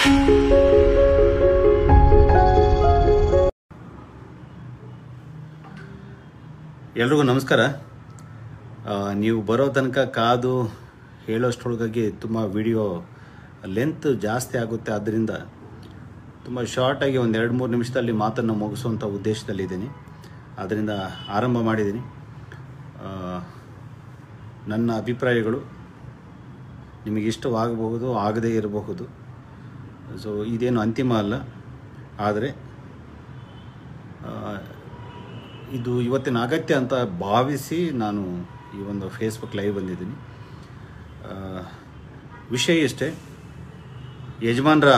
ಎಲ್ರಿಗೂ ನಮಸ್ಕಾರ ಆ, ನೀವು ಬರೋ ತನಕ ಕಾದು ಹೇಳೋಷ್ಟ್ರೊಳಗಾಗಿ ತುಂಬ ವಿಡಿಯೋ ಲೆಂತ್ ಜಾಸ್ತಿ ಆಗುತ್ತೆ ಆದ್ದರಿಂದ ತುಂಬ ಶಾರ್ಟಾಗಿ ಒಂದು ಎರಡು ಮೂರು ನಿಮಿಷದಲ್ಲಿ ಮಾತನ್ನು ಮುಗಿಸುವಂಥ ಉದ್ದೇಶದಲ್ಲಿದ್ದೀನಿ ಆದ್ದರಿಂದ ಆರಂಭ ಮಾಡಿದ್ದೀನಿ ಆ, ನನ್ನ ಅಭಿಪ್ರಾಯಗಳು ನಿಮಗೆ ಇಷ್ಟವಾಗಬಹುದು ಆಗದೇ ಇರಬಹುದು ಸೊ ಇದೇನು ಅಂತಿಮ ಅಲ್ಲ ಆದರೆ ಆ, ಇದು ಇವತ್ತಿನ ಅಗತ್ಯ ಅಂತ ಭಾವಿಸಿ ನಾನು ಈ ಒಂದು ಫೇಸ್ಬುಕ್ ಲೈವ್ ಬಂದಿದ್ದೀನಿ ಆ, ವಿಷಯ ಇಷ್ಟೇ ಯಜಮಾನರ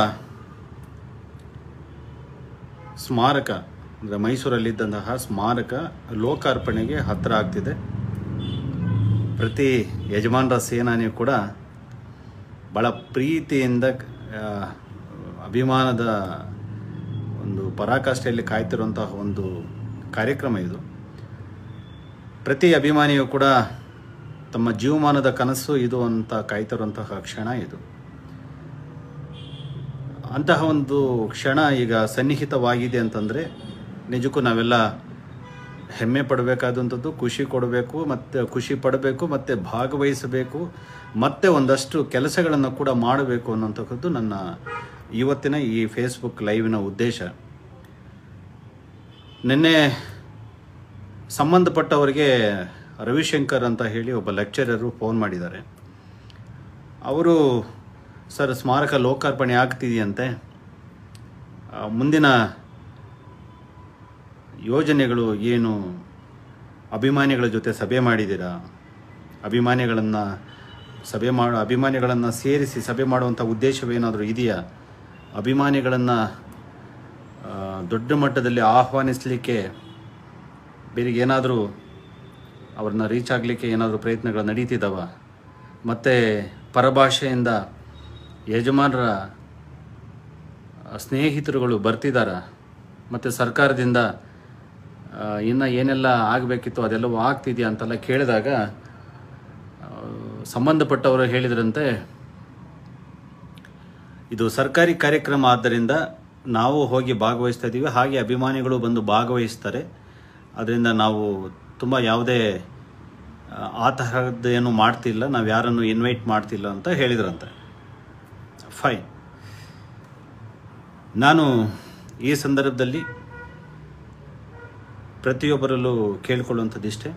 ಸ್ಮಾರಕ ಅಂದರೆ ಮೈಸೂರಲ್ಲಿದ್ದಂತಹ ಸ್ಮಾರಕ ಲೋಕಾರ್ಪಣೆಗೆ ಹತ್ತಿರ ಆಗ್ತಿದೆ ಪ್ರತಿ ಯಜಮಾನರ ಸೇನಾನಿಯು ಕೂಡ ಭಾಳ ಪ್ರೀತಿಯಿಂದ ಆ, ಅಭಿಮಾನದ ಒಂದು ಪರಾಕಾಷ್ಠೆಯಲ್ಲಿ ಕಾಯ್ತಿರುವಂತಹ ಒಂದು ಕಾರ್ಯಕ್ರಮ ಇದು ಪ್ರತಿ ಅಭಿಮಾನಿಯು ಕೂಡ ತಮ್ಮ ಜೀವಮಾನದ ಕನಸು ಇದು ಅಂತ ಕಾಯ್ತಿರುವಂತಹ ಕ್ಷಣ ಇದು ಅಂತಹ ಒಂದು ಕ್ಷಣ ಈಗ ಸನ್ನಿಹಿತವಾಗಿದೆ ಅಂತಂದರೆ ನಿಜಕ್ಕೂ ನಾವೆಲ್ಲ ಹೆಮ್ಮೆ ಪಡಬೇಕಾದಂಥದ್ದು ಖುಷಿ ಕೊಡಬೇಕು ಮತ್ತು ಖುಷಿ ಪಡಬೇಕು ಮತ್ತು ಭಾಗವಹಿಸಬೇಕು ಮತ್ತು ಒಂದಷ್ಟು ಕೆಲಸಗಳನ್ನು ಕೂಡ ಮಾಡಬೇಕು ಅನ್ನೋಂಥದ್ದು ನನ್ನ ಇವತ್ತಿನ ಈ ಫೇಸ್ಬುಕ್ ಲೈವಿನ ಉದ್ದೇಶ ನಿನ್ನೆ ಸಂಬಂಧಪಟ್ಟವರಿಗೆ ರವಿಶಂಕರ್ ಅಂತ ಹೇಳಿ ಒಬ್ಬ ಲೆಕ್ಚರರು ಫೋನ್ ಮಾಡಿದ್ದಾರೆ ಅವರು ಸರ್ ಸ್ಮಾರಕ ಲೋಕಾರ್ಪಣೆ ಆಗ್ತಿದೆಯಂತೆ ಆ, ಮುಂದಿನ ಯೋಜನೆಗಳು ಏನು ಅಭಿಮಾನಿಗಳ ಜೊತೆ ಸಭೆ ಮಾಡಿದ್ದೀರಾ ಅಭಿಮಾನಿಗಳನ್ನು ಸಭೆ ಮಾಡೋ ಅಭಿಮಾನಿಗಳನ್ನು ಸೇರಿಸಿ ಸಭೆ ಮಾಡುವಂಥ ಉದ್ದೇಶವೇನಾದರೂ ಇದೆಯಾ ಅಭಿಮಾನಿಗಳನ್ನು ಆ, ದೊಡ್ಡ ಮಟ್ಟದಲ್ಲಿ ಆಹ್ವಾನಿಸಲಿಕ್ಕೆ ಬೇರೆ ಏನಾದರೂ ಅವ್ರನ್ನ ರೀಚ್ ಆಗಲಿಕ್ಕೆ ಏನಾದರೂ ಪ್ರಯತ್ನಗಳು ನಡೀತಿದ್ದಾವ ಮತ್ತು ಪರಭಾಷೆಯಿಂದ ಯಜಮಾನರ ಸ್ನೇಹಿತರುಗಳು ಬರ್ತಿದ್ದಾರ ಮತ್ತು ಸರ್ಕಾರದಿಂದ ಆ, ಇನ್ನು ಏನೆಲ್ಲ ಆಗಬೇಕಿತ್ತು ಅದೆಲ್ಲವೂ ಆಗ್ತಿದೆಯಾ ಅಂತೆಲ್ಲ ಕೇಳಿದಾಗ ಆ, ಸಂಬಂಧಪಟ್ಟವರು ಹೇಳಿದ್ರಂತೆ ಇದು ಸರ್ಕಾರಿ ಕಾರ್ಯಕ್ರಮ ಆದ್ದರಿಂದ ನಾವು ಹೋಗಿ ಭಾಗವಹಿಸ್ತಾ ಇದ್ದೀವಿ ಹಾಗೆ ಅಭಿಮಾನಿಗಳು ಬಂದು ಭಾಗವಹಿಸ್ತಾರೆ ಅದರಿಂದ ನಾವು ತುಂಬ ಯಾವುದೇ ಆ, ಆ ತರಹದ್ದೇನು ಮಾಡ್ತಿಲ್ಲ ನಾವು ಯಾರನ್ನು ಇನ್ವೈಟ್ ಮಾಡ್ತಿಲ್ಲ ಅಂತ ಹೇಳಿದ್ರಂತೆ ಫೈನ್ ನಾನು ಈ ಸಂದರ್ಭದಲ್ಲಿ ಪ್ರತಿಯೊಬ್ಬರಲ್ಲೂ ಕೇಳಿಕೊಳ್ಳುವಂಥದ್ದಿಷ್ಟೇ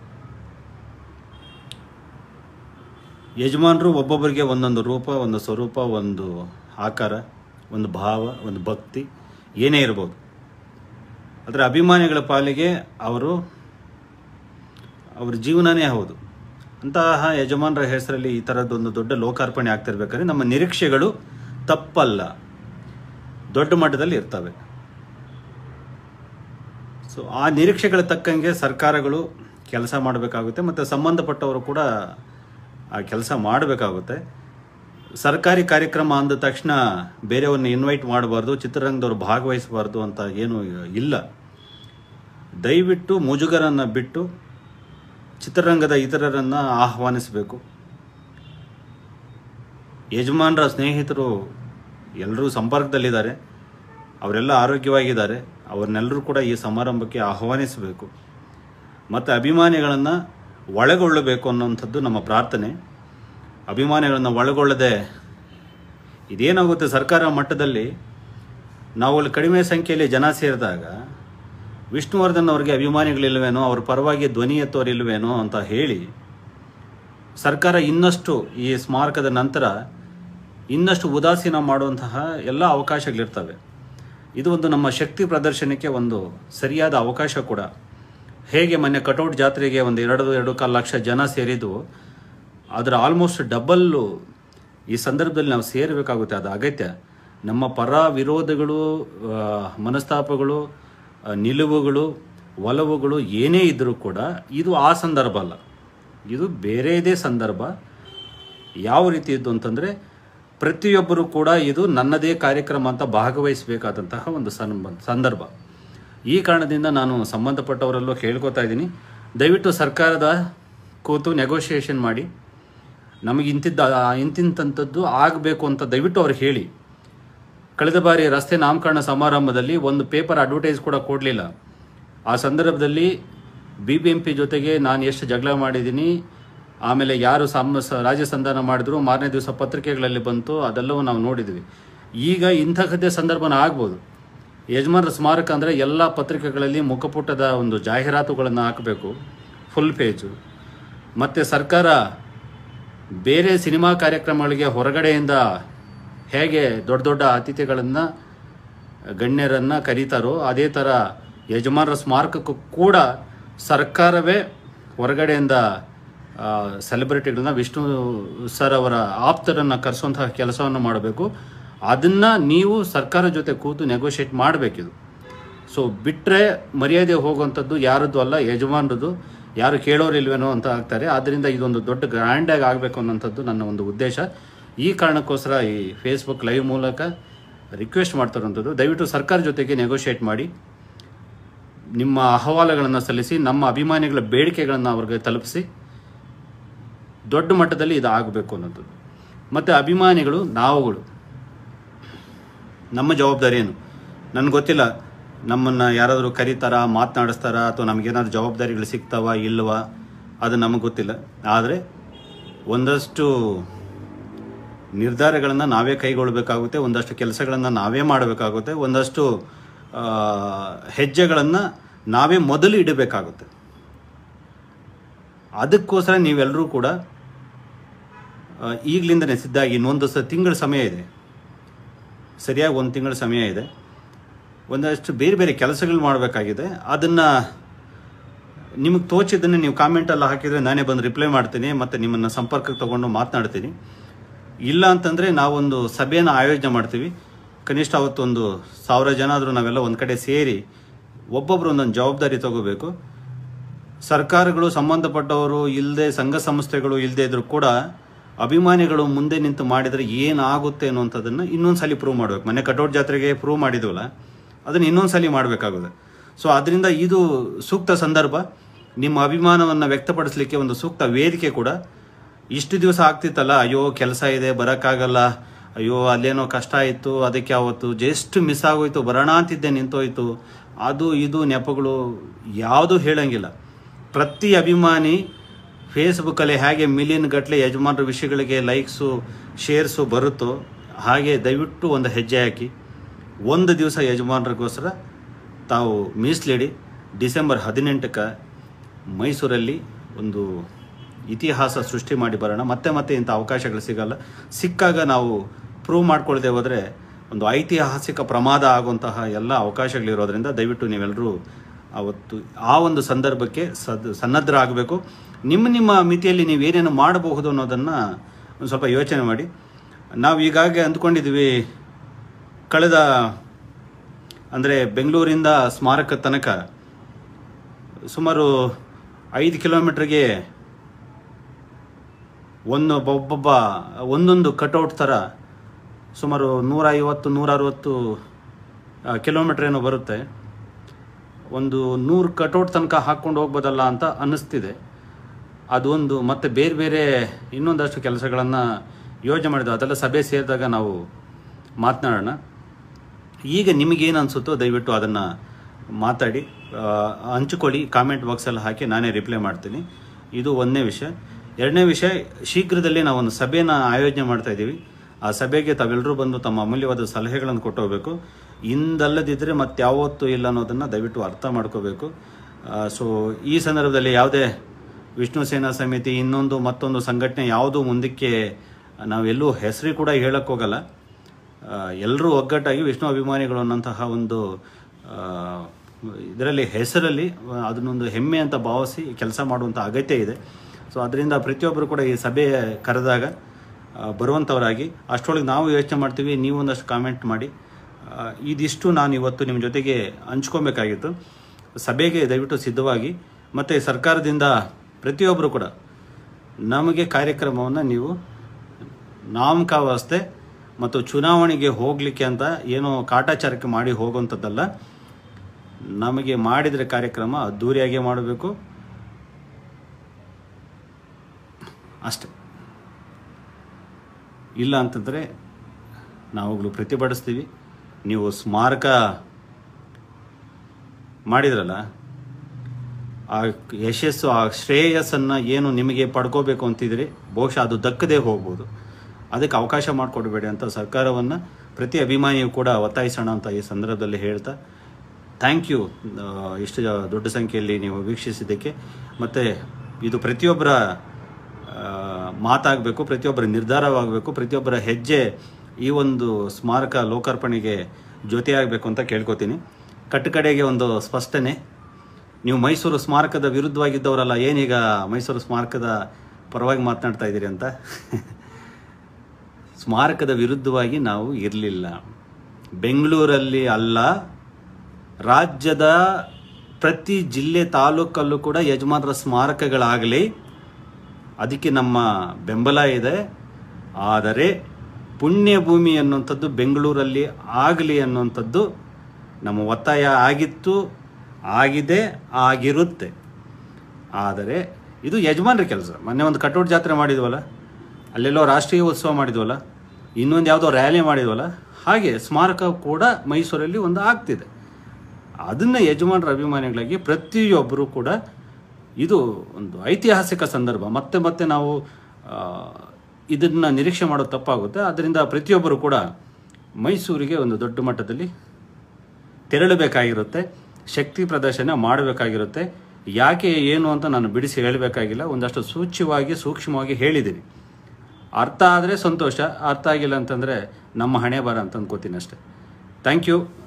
ಯಜಮಾನರು ಒಬ್ಬೊಬ್ಬರಿಗೆ ಒಂದೊಂದು ರೂಪ ಒಂದು ಸ್ವರೂಪ ಒಂದು ಆಕಾರ ಒಂದು ಭಾವ ಒಂದು ಭಕ್ತಿ ಏನೇ ಇರ್ಬೋದು ಅದರ ಅಭಿಮಾನಿಗಳ ಪಾಲಿಗೆ ಅವರು ಅವ್ರ ಜೀವನನೇ ಹೌದು ಅಂತಹ ಯಜಮಾನರ ಹೆಸರಲ್ಲಿ ಈ ಥರದ್ದೊಂದು ದೊಡ್ಡ ಲೋಕಾರ್ಪಣೆ ಆಗ್ತಿರ್ಬೇಕಾದ್ರೆ ನಮ್ಮ ನಿರೀಕ್ಷೆಗಳು ತಪ್ಪಲ್ಲ ದೊಡ್ಡ ಮಟ್ಟದಲ್ಲಿ ಇರ್ತವೆ ಸೊ ಆ ನಿರೀಕ್ಷೆಗಳ ತಕ್ಕಂಗೆ ಸರ್ಕಾರಗಳು ಕೆಲಸ ಮಾಡಬೇಕಾಗುತ್ತೆ ಮತ್ತು ಸಂಬಂಧಪಟ್ಟವರು ಕೂಡ ಆ ಕೆಲಸ ಮಾಡಬೇಕಾಗುತ್ತೆ ಸರ್ಕಾರಿ ಕಾರ್ಯಕ್ರಮ ಅಂದ ತಕ್ಷಣ ಬೇರೆಯವ್ರನ್ನ ಇನ್ವೈಟ್ ಮಾಡಬಾರ್ದು ಚಿತ್ರರಂಗದವ್ರು ಭಾಗವಹಿಸಬಾರ್ದು ಅಂತ ಏನೂ ಇಲ್ಲ ದಯವಿಟ್ಟು ಮುಜುಗರನ್ನು ಬಿಟ್ಟು ಚಿತ್ರರಂಗದ ಇತರರನ್ನು ಆಹ್ವಾನಿಸಬೇಕು ಯಜಮಾನರ ಸ್ನೇಹಿತರು ಎಲ್ಲರೂ ಸಂಪರ್ಕದಲ್ಲಿದ್ದಾರೆ ಅವರೆಲ್ಲ ಆರೋಗ್ಯವಾಗಿದ್ದಾರೆ ಅವ್ರನ್ನೆಲ್ಲರೂ ಕೂಡ ಈ ಸಮಾರಂಭಕ್ಕೆ ಆಹ್ವಾನಿಸಬೇಕು ಮತ್ತು ಅಭಿಮಾನಿಗಳನ್ನು ಒಳಗೊಳ್ಳಬೇಕು ಅನ್ನೋಂಥದ್ದು ನಮ್ಮ ಪ್ರಾರ್ಥನೆ ಅಭಿಮಾನಿಗಳನ್ನು ಒಳಗೊಳ್ಳದೆ ಇದೇನಾಗುತ್ತೆ ಸರ್ಕಾರ ಮಟ್ಟದಲ್ಲಿ ನಾವು ಅಲ್ಲಿ ಕಡಿಮೆ ಸಂಖ್ಯೆಯಲ್ಲಿ ಜನ ಸೇರಿದಾಗ ವಿಷ್ಣುವರ್ಧನ್ ಅವರಿಗೆ ಅಭಿಮಾನಿಗಳಿಲ್ವೇನೋ ಅವ್ರ ಪರವಾಗಿ ಧ್ವನಿ ಎತ್ತೋರಿಲ್ವೇನೋ ಅಂತ ಹೇಳಿ ಸರ್ಕಾರ ಇನ್ನಷ್ಟು ಈ ಸ್ಮಾರಕದ ನಂತರ ಇನ್ನಷ್ಟು ಉದಾಸೀನ ಮಾಡುವಂತಹ ಎಲ್ಲ ಅವಕಾಶಗಳಿರ್ತವೆ ಇದು ಒಂದು ನಮ್ಮ ಶಕ್ತಿ ಪ್ರದರ್ಶನಕ್ಕೆ ಒಂದು ಸರಿಯಾದ ಅವಕಾಶ ಕೂಡ ಹೇಗೆ ಮೊನ್ನೆ ಕಟೌಟ್ ಜಾತ್ರೆಗೆ ಒಂದು ಎರಡು ಎರಡು ಕಾಲು ಲಕ್ಷ ಜನ ಸೇರಿದ್ದು ಅದರ ಆಲ್ಮೋಸ್ಟ್ ಡಬಲ್ಲು ಈ ಸಂದರ್ಭದಲ್ಲಿ ನಾವು ಸೇರಬೇಕಾಗುತ್ತೆ ಅದು ಅಗತ್ಯ ನಮ್ಮ ಪರ ವಿರೋಧಗಳು ಆ, ಮನಸ್ತಾಪಗಳು ಆ, ನಿಲುವುಗಳು ಒಲವುಗಳು ಏನೇ ಇದ್ದರೂ ಕೂಡ ಇದು ಆ ಸಂದರ್ಭ ಅಲ್ಲ ಇದು ಬೇರೆದೇ ಸಂದರ್ಭ ಯಾವ ರೀತಿ ಇದ್ದು ಅಂತಂದರೆ ಪ್ರತಿಯೊಬ್ಬರು ಕೂಡ ಇದು ನನ್ನದೇ ಕಾರ್ಯಕ್ರಮ ಅಂತ ಭಾಗವಹಿಸಬೇಕಾದಂತಹ ಒಂದು ಸಂಬ- ಸಂದರ್ಭ ಈ ಕಾರಣದಿಂದ ನಾನು ಸಂಬಂಧಪಟ್ಟವರಲ್ಲೂ ಕೇಳ್ಕೊತಾ ಇದ್ದೀನಿ ದಯವಿಟ್ಟು ಸರ್ಕಾರದ ಕೂತು ನೆಗೋಷಿಯೇಷನ್ ಮಾಡಿ ನಮಗೆ ಇಂತಿದ್ದ ಇಂತಿಂಥದ್ದು ಆಗಬೇಕು ಅಂತ ದಯವಿಟ್ಟು ಅವ್ರಿಗೆ ಹೇಳಿ ಕಳೆದ ಬಾರಿ ರಸ್ತೆ ನಾಮಕರಣ ಸಮಾರಂಭದಲ್ಲಿ ಒಂದು ಪೇಪರ್ ಅಡ್ವರ್ಟೈಸ್ ಕೂಡ ಕೊಡಲಿಲ್ಲ ಆ ಸಂದರ್ಭದಲ್ಲಿ ಬಿ ಬಿ ಎಂ ಪಿ ಜೊತೆಗೆ ನಾನು ಎಷ್ಟು ಜಗಳ ಮಾಡಿದ್ದೀನಿ ಆಮೇಲೆ ಯಾರು ಸಮ ಸ- ರಾಜ್ಯ ಸಂಧಾನ ಮಾಡಿದ್ರು ಮಾರನೇ ದಿವಸ ಪತ್ರಿಕೆಗಳಲ್ಲಿ ಬಂತು ಅದೆಲ್ಲವೂ ನಾವು ನೋಡಿದ್ವಿ ಈಗ ಇಂಥದ್ದೇ ಸಂದರ್ಭನ ಆಗ್ಬೋದು ಯಜಮಾನರ ಸ್ಮಾರಕ ಅಂದರೆ ಎಲ್ಲ ಪತ್ರಿಕೆಗಳಲ್ಲಿ ಮುಖಪುಟದ ಒಂದು ಜಾಹೀರಾತುಗಳನ್ನು ಹಾಕಬೇಕು ಫುಲ್ ಪೇಜು ಮತ್ತು ಸರ್ಕಾರ ಬೇರೆ ಸಿನಿಮಾ ಕಾರ್ಯಕ್ರಮಗಳಿಗೆ ಹೊರಗಡೆಯಿಂದ ಹೇಗೆ ದೊಡ್ಡ ದೊಡ್ಡ ಅತಿಥಿಗಳನ್ನು ಗಣ್ಯರನ್ನು ಕರೀತಾರೋ ಅದೇ ಥರ ಯಜಮಾನರ ಸ್ಮಾರಕಕ್ಕೂ ಕೂಡ ಸರ್ಕಾರವೇ ಹೊರಗಡೆಯಿಂದ ಸೆಲೆಬ್ರಿಟಿಗಳನ್ನ ವಿಷ್ಣು ಸರ್ ಅವರ ಆಪ್ತರನ್ನು ಕರೆಸುವಂತಹ ಕೆಲಸವನ್ನು ಮಾಡಬೇಕು ಅದನ್ನು ನೀವು ಸರ್ಕಾರ ಜೊತೆ ಕೂತು ನೆಗೋಷಿಯೇಟ್ ಮಾಡಬೇಕಿದು ಸೊ ಬಿಟ್ಟರೆ ಮರ್ಯಾದೆ ಹೋಗುವಂಥದ್ದು ಯಾರದ್ದು ಅಲ್ಲ ಯಜಮಾನರದು ಯಾರು ಕೇಳೋರಿಲ್ವೇನೋ ಅಂತ ಆಗ್ತಾರೆ ಆದ್ದರಿಂದ ಇದೊಂದು ದೊಡ್ಡ ಗ್ರ್ಯಾಂಡಾಗಿ ಆಗಬೇಕು ಅನ್ನೋಂಥದ್ದು ನನ್ನ ಒಂದು ಉದ್ದೇಶ ಈ ಕಾರಣಕ್ಕೋಸ್ಕರ ಈ ಫೇಸ್ಬುಕ್ ಲೈವ್ ಮೂಲಕ ರಿಕ್ವೆಸ್ಟ್ ಮಾಡ್ತಾರಂಥದ್ದು ದಯವಿಟ್ಟು ಸರ್ಕಾರ ಜೊತೆಗೆ ನೆಗೋಷಿಯೇಟ್ ಮಾಡಿ ನಿಮ್ಮ ಅಹವಾಲುಗಳನ್ನು ಸಲ್ಲಿಸಿ ನಮ್ಮ ಅಭಿಮಾನಿಗಳ ಬೇಡಿಕೆಗಳನ್ನು ಅವ್ರಿಗೆ ತಲುಪಿಸಿ ದೊಡ್ಡ ಮಟ್ಟದಲ್ಲಿ ಇದು ಆಗಬೇಕು ಅನ್ನೋದು ಮತ್ತು ಅಭಿಮಾನಿಗಳು ನಾವುಗಳು ನಮ್ಮ ಜವಾಬ್ದಾರಿ ಏನು ನನಗೆ ಗೊತ್ತಿಲ್ಲ ನಮ್ಮನ್ನು ಯಾರಾದರೂ ಕರೀತಾರ ಮಾತನಾಡಿಸ್ತಾರ ಅಥವಾ ನಮಗೇನಾದ್ರು ಜವಾಬ್ದಾರಿಗಳು ಸಿಗ್ತಾವ ಇಲ್ವಾ ಅದು ನಮಗೆ ಗೊತ್ತಿಲ್ಲ ಆದರೆ ಒಂದಷ್ಟು ನಿರ್ಧಾರಗಳನ್ನು ನಾವೇ ಕೈಗೊಳ್ಳಬೇಕಾಗುತ್ತೆ ಒಂದಷ್ಟು ಕೆಲಸಗಳನ್ನು ನಾವೇ ಮಾಡಬೇಕಾಗುತ್ತೆ ಒಂದಷ್ಟು ಆ, ಹೆಜ್ಜೆಗಳನ್ನು ನಾವೇ ಮೊದಲು ಇಡಬೇಕಾಗುತ್ತೆ ಅದಕ್ಕೋಸ್ಕರ ನೀವೆಲ್ಲರೂ ಕೂಡ ಆ, ಈಗಲಿಂದನೇ ಸಿದ್ಧಾಗಿ ಇನ್ನೊಂದು ಸ ತಿಂಗಳ ಸಮಯ ಇದೆ ಸರಿಯಾಗಿ ಒಂದು ತಿಂಗಳ ಸಮಯ ಇದೆ ಒಂದಷ್ಟು ಬೇರೆ ಬೇರೆ ಕೆಲಸಗಳು ಮಾಡಬೇಕಾಗಿದೆ ಅದನ್ನು ನಿಮಗೆ ತೋಚಿದ್ದನ್ನು ನೀವು ಕಾಮೆಂಟಲ್ಲಿ ಹಾಕಿದರೆ ನಾನೇ ಬಂದು ರಿಪ್ಲೈ ಮಾಡ್ತೀನಿ ಮತ್ತು ನಿಮ್ಮನ್ನು ಸಂಪರ್ಕಕ್ಕೆ ತಗೊಂಡು ಮಾತನಾಡ್ತೀನಿ ಇಲ್ಲ ಅಂತಂದರೆ ನಾವೊಂದು ಸಭೆಯನ್ನು ಆಯೋಜನೆ ಮಾಡ್ತೀವಿ ಕನಿಷ್ಠ ಅವತ್ತೊಂದು ಸಾವಿರ ಜನ ಆದರೂ ನಾವೆಲ್ಲ ಒಂದು ಕಡೆ ಸೇರಿ ಒಬ್ಬೊಬ್ಬರು ಒಂದೊಂದು ಜವಾಬ್ದಾರಿ ತಗೋಬೇಕು ಸರ್ಕಾರಗಳು ಸಂಬಂಧಪಟ್ಟವರು ಇಲ್ಲದೆ ಸಂಘ ಸಂಸ್ಥೆಗಳು ಇಲ್ಲದೆ ಇದ್ರೂ ಕೂಡ ಅಭಿಮಾನಿಗಳು ಮುಂದೆ ನಿಂತು ಮಾಡಿದರೆ ಏನಾಗುತ್ತೆ ಅನ್ನುವಂಥದ್ದನ್ನು ಇನ್ನೊಂದು ಸಲ ಪ್ರೂವ್ ಮಾಡಬೇಕು ಮನೆ ಕಟೌಟ್ ಜಾತ್ರೆಗೆ ಪ್ರೂವ್ ಮಾಡಿದ್ವಲ್ಲ ಅದನ್ನು ಇನ್ನೊಂದು ಸಲ ಮಾಡಬೇಕಾಗುತ್ತೆ ಸೊ ಅದರಿಂದ ಇದು ಸೂಕ್ತ ಸಂದರ್ಭ ನಿಮ್ಮ ಅಭಿಮಾನವನ್ನು ವ್ಯಕ್ತಪಡಿಸಲಿಕ್ಕೆ ಒಂದು ಸೂಕ್ತ ವೇದಿಕೆ ಕೂಡ ಇಷ್ಟು ದಿವಸ ಆಗ್ತಿತ್ತಲ್ಲ ಅಯ್ಯೋ ಕೆಲಸ ಇದೆ ಬರೋಕ್ಕಾಗಲ್ಲ ಅಯ್ಯೋ ಅಲ್ಲೇನೋ ಕಷ್ಟ ಆಯಿತು ಅದಕ್ಕೆ ಅವತ್ತು ಜಸ್ಟ್ ಮಿಸ್ ಆಗೋಯ್ತು ಬರೋಣ ಅಂತಿದ್ದೆ ನಿಂತೋಯ್ತು ಅದು ಇದು ನೆಪಗಳು ಯಾವುದೂ ಹೇಳಂಗಿಲ್ಲ ಪ್ರತಿ ಅಭಿಮಾನಿ ಫೇಸ್ಬುಕ್ಕಲ್ಲಿ ಹೇಗೆ ಮಿಲಿಯನ್ ಗಟ್ಟಲೆ ಯಜಮಾನರ ವಿಷಯಗಳಿಗೆ ಲೈಕ್ಸು ಶೇರ್ಸು ಬರುತ್ತೋ ಹಾಗೆ ದಯವಿಟ್ಟು ಒಂದು ಹೆಜ್ಜೆ ಹಾಕಿ ಒಂದು ದಿವಸ ಯಜಮಾನರಿಗೋಸ್ಕರ ತಾವು ಮೀಸಲಿಡಿ ಡಿಸೆಂಬರ್ ಹದಿನೆಂಟಕ್ಕೆ ಮೈಸೂರಲ್ಲಿ ಒಂದು ಇತಿಹಾಸ ಸೃಷ್ಟಿ ಮಾಡಿ ಬರೋಣ ಮತ್ತೆ ಮತ್ತೆ ಇಂಥ ಅವಕಾಶಗಳು ಸಿಗಲ್ಲ ಸಿಕ್ಕಾಗ ನಾವು ಪ್ರೂವ್ ಮಾಡ್ಕೊಳ್ದೆ ಹೋದರೆ ಒಂದು ಐತಿಹಾಸಿಕ ಪ್ರಮಾದ ಆಗುವಂತಹ ಎಲ್ಲ ಅವಕಾಶಗಳಿರೋದ್ರಿಂದ ದಯವಿಟ್ಟು ನೀವೆಲ್ಲರೂ ಅವತ್ತು ಆ ಒಂದು ಸಂದರ್ಭಕ್ಕೆ ಸದ್ ಸನ್ನದ್ಧರಾಗಬೇಕು ನಿಮ್ಮ ನಿಮ್ಮ ಮಿತಿಯಲ್ಲಿ ನೀವು ಏನೇನು ಮಾಡಬಹುದು ಅನ್ನೋದನ್ನು ಒಂದು ಸ್ವಲ್ಪ ಯೋಚನೆ ಮಾಡಿ ನಾವು ಈಗಾಗಲೇ ಅಂದ್ಕೊಂಡಿದ್ವಿ ಕಳೆದ ಅಂದರೆ ಬೆಂಗಳೂರಿಂದ ಸ್ಮಾರಕ ತನಕ ಸುಮಾರು ಐದು ಕಿಲೋಮೀಟ್ರಿಗೆ ಒಂದು ಒಬ್ಬೊಬ್ಬ ಒಂದೊಂದು ಕಟೌಟ್ ಥರ ಸುಮಾರು ನೂರ ಐವತ್ತು ನೂರ ಅರವತ್ತು ಕಿಲೋಮೀಟ್ರ್ ಏನೋ ಬರುತ್ತೆ ಒಂದು ನೂರು ಕಟೌಟ್ ತನಕ ಹಾಕ್ಕೊಂಡು ಹೋಗ್ಬೋದಲ್ಲ ಅಂತ ಅನ್ನಿಸ್ತಿದೆ ಅದೊಂದು ಮತ್ತು ಬೇರೆ ಬೇರೆ ಇನ್ನೊಂದಷ್ಟು ಕೆಲಸಗಳನ್ನು ಯೋಜನೆ ಮಾಡಿದ್ವಿ ಅದೆಲ್ಲ ಸಭೆ ಸೇರಿದಾಗ ನಾವು ಮಾತನಾಡೋಣ ಈಗ ನಿಮಗೇನು ಅನಿಸುತ್ತೋ ದಯವಿಟ್ಟು ಅದನ್ನು ಮಾತಾಡಿ ಆ, ಹಂಚಿಕೊಳ್ಳಿ ಕಾಮೆಂಟ್ ಬಾಕ್ಸಲ್ಲಿ ಹಾಕಿ ನಾನೇ ರಿಪ್ಲೈ ಮಾಡ್ತೀನಿ ಇದು ಒಂದನೇ ವಿಷಯ ಎರಡನೇ ವಿಷಯ ಶೀಘ್ರದಲ್ಲೇ ನಾವು ಒಂದು ಸಭೆನ ಆಯೋಜನೆ ಮಾಡ್ತಾ ಇದ್ದೀವಿ ಆ ಸಭೆಗೆ ತಾವೆಲ್ಲರೂ ಬಂದು ತಮ್ಮ ಅಮೂಲ್ಯವಾದ ಸಲಹೆಗಳನ್ನು ಕೊಟ್ಟೋಗ್ಬೇಕು ಇಂದಲ್ಲದಿದ್ದರೆ ಮತ್ತೆ ಯಾವತ್ತೂ ಇಲ್ಲ ಅನ್ನೋದನ್ನು ದಯವಿಟ್ಟು ಅರ್ಥ ಮಾಡ್ಕೋಬೇಕು ಸೊ ಈ ಸಂದರ್ಭದಲ್ಲಿ ಯಾವುದೇ ವಿಷ್ಣು ಸೇನಾ ಸಮಿತಿ ಇನ್ನೊಂದು ಮತ್ತೊಂದು ಸಂಘಟನೆ ಯಾವುದೂ ಮುಂದಕ್ಕೆ ನಾವೆಲ್ಲೂ ಹೆಸರು ಕೂಡ ಹೇಳಕ್ಕೆ ಹೋಗಲ್ಲ ಎಲ್ಲರೂ ಒಗ್ಗಟ್ಟಾಗಿ ವಿಷ್ಣು ಅಭಿಮಾನಿಗಳು ಅನ್ನೋಂತಹ ಒಂದು ಇದರಲ್ಲಿ ಹೆಸರಲ್ಲಿ ಆ, ಅದನ್ನೊಂದು ಹೆಮ್ಮೆ ಅಂತ ಭಾವಿಸಿ ಕೆಲಸ ಮಾಡುವಂಥ ಅಗತ್ಯ ಇದೆ ಸೊ ಅದರಿಂದ ಪ್ರತಿಯೊಬ್ಬರು ಕೂಡ ಈ ಸಭೆ ಕರೆದಾಗ ಆ, ಬರುವಂಥವರಾಗಿ ಅಷ್ಟರೊಳಗೆ ನಾವು ಯೋಚನೆ ಮಾಡ್ತೀವಿ ನೀವು ಒಂದಷ್ಟು ಕಾಮೆಂಟ್ ಮಾಡಿ ಆ, ಇದಿಷ್ಟು ನಾನು ಇವತ್ತು ನಿಮ್ಮ ಜೊತೆಗೆ ಹಂಚ್ಕೊಬೇಕಾಗಿತ್ತು ಸಭೆಗೆ ದಯವಿಟ್ಟು ಸಿದ್ಧವಾಗಿ ಮತ್ತು ಸರ್ಕಾರದಿಂದ ಪ್ರತಿಯೊಬ್ಬರು ಕೂಡ ನಮಗೆ ಕಾರ್ಯಕ್ರಮವನ್ನು ನೀವು ನಾಮಕಾವಸ್ಥೆ ಮತ್ತು ಚುನಾವಣೆಗೆ ಹೋಗಲಿಕ್ಕೆ ಅಂತ ಏನೋ ಕಾಟಾಚಾರಕ್ಕೆ ಮಾಡಿ ಹೋಗುವಂಥದ್ದಲ್ಲ ನಮಗೆ ಮಾಡಿದರೆ ಕಾರ್ಯಕ್ರಮ ಅದ್ದೂರಿಯಾಗೇ ಮಾಡಬೇಕು ಅಷ್ಟೆ ಇಲ್ಲ ಅಂತಂದರೆ ನಾವುಗಳು ಪ್ರತಿಭಟಿಸ್ತೀವಿ ನೀವು ಸ್ಮಾರಕ ಮಾಡಿದ್ರಲ್ಲ ಆ ಯಶಸ್ಸು ಆ ಶ್ರೇಯಸ್ಸನ್ನು ಏನು ನಿಮಗೆ ಪಡ್ಕೋಬೇಕು ಅಂತಿದ್ರಿ ಬಹುಶಃ ಅದು ದಕ್ಕದೇ ಹೋಗ್ಬೋದು ಅದಕ್ಕೆ ಅವಕಾಶ ಮಾಡಿಕೊಡ್ಬೇಡಿ ಅಂತ ಸರ್ಕಾರವನ್ನು ಪ್ರತಿ ಅಭಿಮಾನಿಯು ಕೂಡ ಒತ್ತಾಯಿಸೋಣ ಅಂತ ಈ ಸಂದರ್ಭದಲ್ಲಿ ಹೇಳ್ತಾ ಥ್ಯಾಂಕ್ ಯು ಇಷ್ಟು ದೊಡ್ಡ ಸಂಖ್ಯೆಯಲ್ಲಿ ನೀವು ವೀಕ್ಷಿಸಿದ್ದಕ್ಕೆ ಮತ್ತು ಇದು ಪ್ರತಿಯೊಬ್ಬರ ಆ, ಮಾತಾಗಬೇಕು ಪ್ರತಿಯೊಬ್ಬರ ನಿರ್ಧಾರವಾಗಬೇಕು ಪ್ರತಿಯೊಬ್ಬರ ಹೆಜ್ಜೆ ಈ ಒಂದು ಸ್ಮಾರಕ ಲೋಕಾರ್ಪಣೆಗೆ ಜೊತೆಯಾಗಬೇಕು ಅಂತ ಕೇಳ್ಕೊತೀನಿ ಕಟ್ಟಕಡೆಗೆ ಒಂದು ಸ್ಪಷ್ಟನೆ ನೀವು ಮೈಸೂರು ಸ್ಮಾರಕದ ವಿರುದ್ಧವಾಗಿದ್ದವರಲ್ಲ ಏನೀಗ ಮೈಸೂರು ಸ್ಮಾರಕದ ಪರವಾಗಿ ಮಾತನಾಡ್ತಾ ಇದ್ದೀರಿ ಅಂತ ಸ್ಮಾರಕದ ವಿರುದ್ಧವಾಗಿ ನಾವು ಇರಲಿಲ್ಲ ಬೆಂಗಳೂರಲ್ಲಿ ಅಲ್ಲ ರಾಜ್ಯದ ಪ್ರತಿ ಜಿಲ್ಲೆ ತಾಲೂಕಲ್ಲೂ ಕೂಡ ಯಜಮಾನರ ಸ್ಮಾರಕಗಳಾಗಲಿ ಅದಕ್ಕೆ ನಮ್ಮ ಬೆಂಬಲ ಇದೆ ಆದರೆ ಪುಣ್ಯಭೂಮಿ ಅನ್ನುವಂಥದ್ದು ಬೆಂಗಳೂರಲ್ಲಿ ಆಗಲಿ ಅನ್ನುವಂಥದ್ದು ನಮ್ಮ ಒತ್ತಾಯ ಆಗಿತ್ತು ಆಗಿದೆ ಆಗಿರುತ್ತೆ ಆದರೆ ಇದು ಯಜಮಾನ್ರ ಕೆಲಸ ಮೊನ್ನೆ ಒಂದು ಕಟೌಟ್ ಜಾತ್ರೆ ಮಾಡಿದ್ವಲ್ಲ ಅಲ್ಲೆಲ್ಲೋ ರಾಷ್ಟ್ರೀಯ ಉತ್ಸವ ಮಾಡಿದ್ವಲ್ಲ ಇನ್ನೊಂದು ಯಾವುದೋ ರ್ಯಾಲಿ ಮಾಡಿದ್ವಲ್ಲ ಹಾಗೆ ಸ್ಮಾರಕ ಕೂಡ ಮೈಸೂರಲ್ಲಿ ಒಂದು ಆಗ್ತಿದೆ ಅದನ್ನು ಯಜಮಾನರ ಅಭಿಮಾನಿಗಳಾಗಿ ಪ್ರತಿಯೊಬ್ಬರು ಕೂಡ ಇದು ಒಂದು ಐತಿಹಾಸಿಕ ಸಂದರ್ಭ ಮತ್ತೆ ಮತ್ತೆ ನಾವು ಆ, ಇದನ್ನ ನಿರೀಕ್ಷೆ ಮಾಡೋದು ತಪ್ಪಾಗುತ್ತೆ ಅದರಿಂದ ಪ್ರತಿಯೊಬ್ಬರು ಕೂಡ ಮೈಸೂರಿಗೆ ಒಂದು ದೊಡ್ಡ ಮಟ್ಟದಲ್ಲಿ ತೆರಳಬೇಕಾಗಿರುತ್ತೆ ಶಕ್ತಿ ಪ್ರದರ್ಶನ ಮಾಡಬೇಕಾಗಿರುತ್ತೆ ಯಾಕೆ ಏನು ಅಂತ ನಾನು ಬಿಡಿಸಿ ಹೇಳಬೇಕಾಗಿಲ್ಲ ಒಂದಷ್ಟು ಸೂಚ್ಯವಾಗಿ ಸೂಕ್ಷ್ಮವಾಗಿ ಹೇಳಿದ್ದೀನಿ ಅರ್ಥ ಆದರೆ ಸಂತೋಷ ಅರ್ಥ ಆಗಿಲ್ಲ ಅಂತಂದರೆ ನಮ್ಮ ಹಣೆ ಬರ ಅಂತ ಅಂದ್ಕೋತೀನಿ ಅಷ್ಟೆ ಥ್ಯಾಂಕ್ ಯು